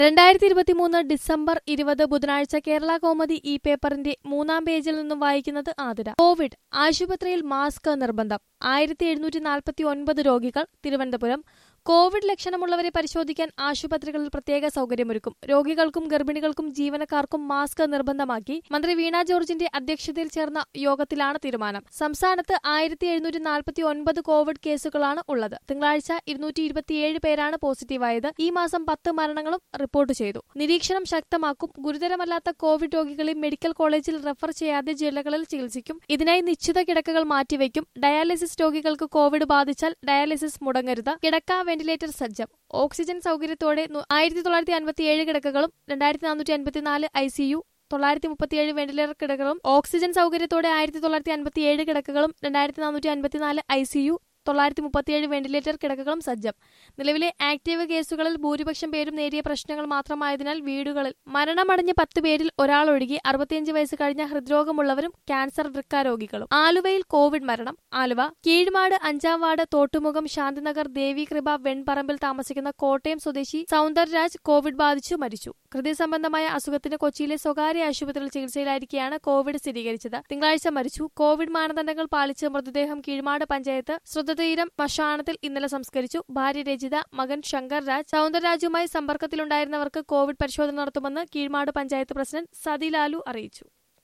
രണ്ടായിരത്തി ഇരുപത്തി മൂന്ന് ഡിസംബർ ഇരുപത് ബുധനാഴ്ച കേരള കോമഡി ഈ പേപ്പറിന്റെ മൂന്നാം പേജിൽ നിന്നും വായിക്കുന്നത് ആതിര കോവിഡ് ആശുപത്രിയിൽ മാസ്ക് നിർബന്ധം ആയിരത്തി എഴുന്നൂറ്റി നാൽപ്പത്തി ഒൻപത് രോഗികൾ തിരുവനന്തപുരം കോവിഡ് ലക്ഷണമുള്ളവരെ പരിശോധിക്കാൻ ആശുപത്രികളിൽ പ്രത്യേക സൗകര്യമൊരുക്കും രോഗികൾക്കും ഗർഭിണികൾക്കും ജീവനക്കാർക്കും മാസ്ക് നിർബന്ധമാക്കി മന്ത്രി വീണ ജോർജിന്റെ അധ്യക്ഷതയിൽ ചേർന്ന യോഗത്തിലാണ് തീരുമാനം സംസ്ഥാനത്ത് ആയിരത്തി എഴുന്നൂറ്റി നാൽപ്പത്തി ഒൻപത് കോവിഡ് കേസുകളാണ് ഉള്ളത് തിങ്കളാഴ്ച ഇരുന്നൂറ്റി ഇരുപത്തിയേഴ് പേരാണ് പോസിറ്റീവായത് ഈ മാസം പത്ത് മരണങ്ങളും റിപ്പോർട്ട് ചെയ്തു നിരീക്ഷണം ശക്തമാക്കും ഗുരുതരമല്ലാത്ത കോവിഡ് രോഗികളെ മെഡിക്കൽ കോളേജിൽ റെഫർ ചെയ്യാതെ ജില്ലകളിൽ ചികിത്സിക്കും ഇതിനായി നിശ്ചിത കിടക്കകൾ മാറ്റിവെക്കും ഡയാലിസിസ് രോഗികൾക്ക് കോവിഡ് ബാധിച്ചാൽ ഡയാലിസിസ് മുടങ്ങരുത് കിടക്ക വെന്റിലേറ്റർ സജ്ജം ഓക്സിജൻ സൗകര്യത്തോടെ ആയിരത്തി തൊള്ളായിരത്തി അൻപത്തിയേഴ് കിടക്കകളും രണ്ടായിരത്തി നാനൂറ്റി അൻപത്തിനാല് ഐ സി യു തൊള്ളായിരത്തി മുപ്പത്തിയേഴ് വെന്റിലേറ്റർ കിടക്കകളും ഓക്സിജൻ സൗകര്യത്തോടെ ആയിരത്തി തൊള്ളായിരത്തി അൻപത്തിയേഴ് കിടക്കകളും രണ്ടായിരത്തി നാനൂറ്റി അൻപത്തിനാല് ഐ സി യു തൊള്ളായിരത്തി മുപ്പത്തിയേഴ് വെന്റിലേറ്റർ കിടക്കകളും സജ്ജം നിലവിലെ ആക്റ്റീവ് കേസുകളിൽ ഭൂരിപക്ഷം പേരും നേരിയ പ്രശ്നങ്ങൾ മാത്രമായതിനാൽ വീടുകളിൽ മരണമടഞ്ഞ പത്ത് പേരിൽ ഒരാളൊഴികെ അറുപത്തിയഞ്ച് വയസ്സ് കഴിഞ്ഞ ഹൃദ്രോഗമുള്ളവരും ക്യാൻസർ വൃക്ക രോഗികളും ആലുവയിൽ കോവിഡ് മരണം ആലുവ കീഴ്മാട് അഞ്ചാം വാർഡ് തോട്ടുമുഖം ശാന്തിനഗർ ദേവികൃപ വെൺപറമ്പിൽ താമസിക്കുന്ന കോട്ടയം സ്വദേശി സൗന്ദർരാജ് കോവിഡ് ബാധിച്ചു മരിച്ചു ഹൃദയ സംബന്ധമായ അസുഖത്തിന് കൊച്ചിയിലെ സ്വകാര്യ ആശുപത്രിയിൽ ചികിത്സയിലായിരിക്കെയാണ് കോവിഡ് സ്ഥിരീകരിച്ചത് തിങ്കളാഴ്ച മരിച്ചു കോവിഡ് മാനദണ്ഡങ്ങൾ പാലിച്ച് മൃതദേഹം കീഴ്മാട് പഞ്ചായത്ത് ശ്രുതതീരം ശ്മശാനത്തിൽ ഇന്നലെ സംസ്കരിച്ചു ഭാര്യ രജിത മകൻ ശങ്കർ രാജ് സൗന്ദരരാജുമായി സമ്പർക്കത്തിലുണ്ടായിരുന്നവർക്ക് കോവിഡ് പരിശോധന നടത്തുമെന്ന് കീഴ്മാട് പഞ്ചായത്ത് പ്രസിഡന്റ് സതി ലാലു അറിയിച്ചു